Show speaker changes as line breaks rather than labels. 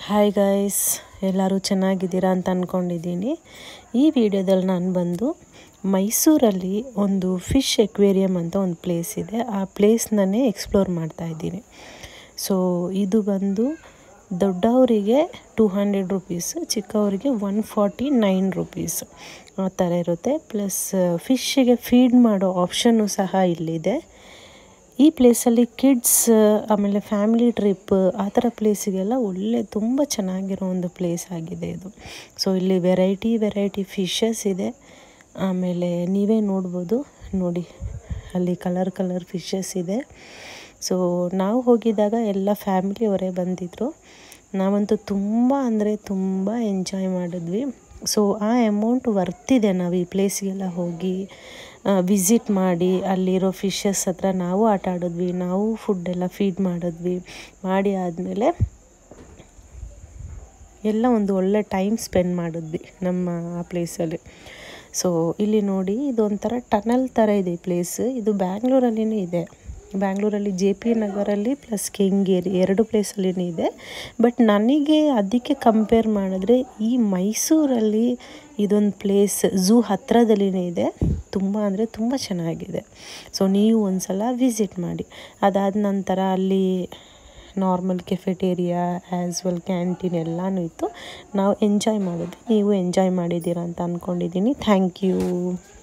hi guys ಎಲ್ಲರೂ ಚೆನ್ನಾಗಿದ್ದೀರಾ ಅಂತ ಅಂದ್ಕೊಂಡಿದ್ದೀನಿ ಈ ವಿಡಿಯೋದಲ್ಲಿ ನಾನು ಬಂದು ಮೈಸೂರಲ್ಲಿ ಒಂದು ಫಿಶ್ ಎಕ್ವೇರಿಯಮ್ ಅಂತ ಒಂದು ಪ್ಲೇಸ್ ಇದೆ ಆ ಪ್ಲೇಸ್ನೇ ಎಕ್ಸ್ಪ್ಲೋರ್ ಮಾಡ್ತಾ ಇದ್ದೀನಿ ಸೊ ಇದು ಬಂದು ದೊಡ್ಡವರಿಗೆ ಟೂ ಹಂಡ್ರೆಡ್ ರುಪೀಸ್ ಚಿಕ್ಕವರಿಗೆ ಒನ್ ಫಾರ್ಟಿ ನೈನ್ ರುಪೀಸ್ ಆ ಥರ ಇರುತ್ತೆ ಪ್ಲಸ್ ಫಿಶ್ಶಿಗೆ ಫೀಡ್ ಮಾಡೋ ಆಪ್ಷನ್ನು ಸಹ ಇಲ್ಲಿದೆ ಈ ಪ್ಲೇಸಲ್ಲಿ ಕಿಡ್ಸ್ ಆಮೇಲೆ ಫ್ಯಾಮಿಲಿ ಟ್ರಿಪ್ ಆ ಥರ ಪ್ಲೇಸಿಗೆಲ್ಲ ಒಳ್ಳೆ ತುಂಬ ಚೆನ್ನಾಗಿರೋ ಒಂದು ಪ್ಲೇಸ್ ಆಗಿದೆ ಇದು ಸೊ ಇಲ್ಲಿ ವೆರೈಟಿ ವೆರೈಟಿ ಫಿಶಸ್ ಇದೆ ಆಮೇಲೆ ನೀವೇ ನೋಡ್ಬೋದು ನೋಡಿ ಅಲ್ಲಿ ಕಲರ್ ಕಲರ್ ಫಿಶಸ್ ಇದೆ ಸೊ ನಾವು ಹೋಗಿದ್ದಾಗ ಎಲ್ಲ ಫ್ಯಾಮಿಲಿಯವರೇ ಬಂದಿದ್ದರು ನಾವಂತೂ ತುಂಬ ಅಂದರೆ ತುಂಬ ಎಂಜಾಯ್ ಮಾಡಿದ್ವಿ ಸೊ ಆ ಅಮೌಂಟ್ ವರ್ತಿದೆ ನಾವು ಈ ಪ್ಲೇಸ್ಗೆಲ್ಲ ಹೋಗಿ ವಿಸಿಟ್ ಮಾಡಿ ಅಲ್ಲಿರೋ ಫಿಶಸ್ ಹತ್ರ ನಾವು ಆಟ ಆಡಿದ್ವಿ ನಾವು ಫುಡ್ಡೆಲ್ಲ ಫೀಡ್ ಮಾಡಿದ್ವಿ ಮಾಡಿ ಆದಮೇಲೆ ಎಲ್ಲ ಒಂದು ಒಳ್ಳೆ ಟೈಮ್ ಸ್ಪೆಂಡ್ ಮಾಡಿದ್ವಿ ನಮ್ಮ ಆ ಪ್ಲೇಸಲ್ಲಿ ಸೊ ಇಲ್ಲಿ ನೋಡಿ ಇದೊಂಥರ ಟನಲ್ ಥರ ಇದೆ ಈ ಪ್ಲೇಸ್ ಇದು ಬ್ಯಾಂಗ್ಳೂರಲ್ಲಿನೇ ಇದೆ ಬ್ಯಾಂಗ್ಳೂರಲ್ಲಿ ಜೆ ಪಿ ನಗರಲ್ಲಿ ಪ್ಲಸ್ ಕೆಂಗೇರಿ ಎರಡು ಪ್ಲೇಸಲ್ಲಿನೇ ಇದೆ ಬಟ್ ನನಗೆ ಅದಕ್ಕೆ ಕಂಪೇರ್ ಮಾಡಿದ್ರೆ ಈ ಮೈಸೂರಲ್ಲಿ ಇದೊಂದು ಪ್ಲೇಸ್ ಝೂ ಹತ್ರದಲ್ಲಿನೇ ಇದೆ ತುಂಬ ಅಂದರೆ ತುಂಬ ಚೆನ್ನಾಗಿದೆ ಸೊ ನೀವು ಒಂದು ಸಲ ವಿಸಿಟ್ ಮಾಡಿ ಅದಾದ ನಂತರ ಅಲ್ಲಿ normal cafeteria as well canteen ಎಲ್ಲನೂ ಇತ್ತು ನಾವು ಎಂಜಾಯ್ ಮಾಡಿದ್ವಿ ನೀವು ಎಂಜಾಯ್ ಮಾಡಿದ್ದೀರಾ ಅಂತ ಅಂದ್ಕೊಂಡಿದ್ದೀನಿ ಥ್ಯಾಂಕ್ ಯು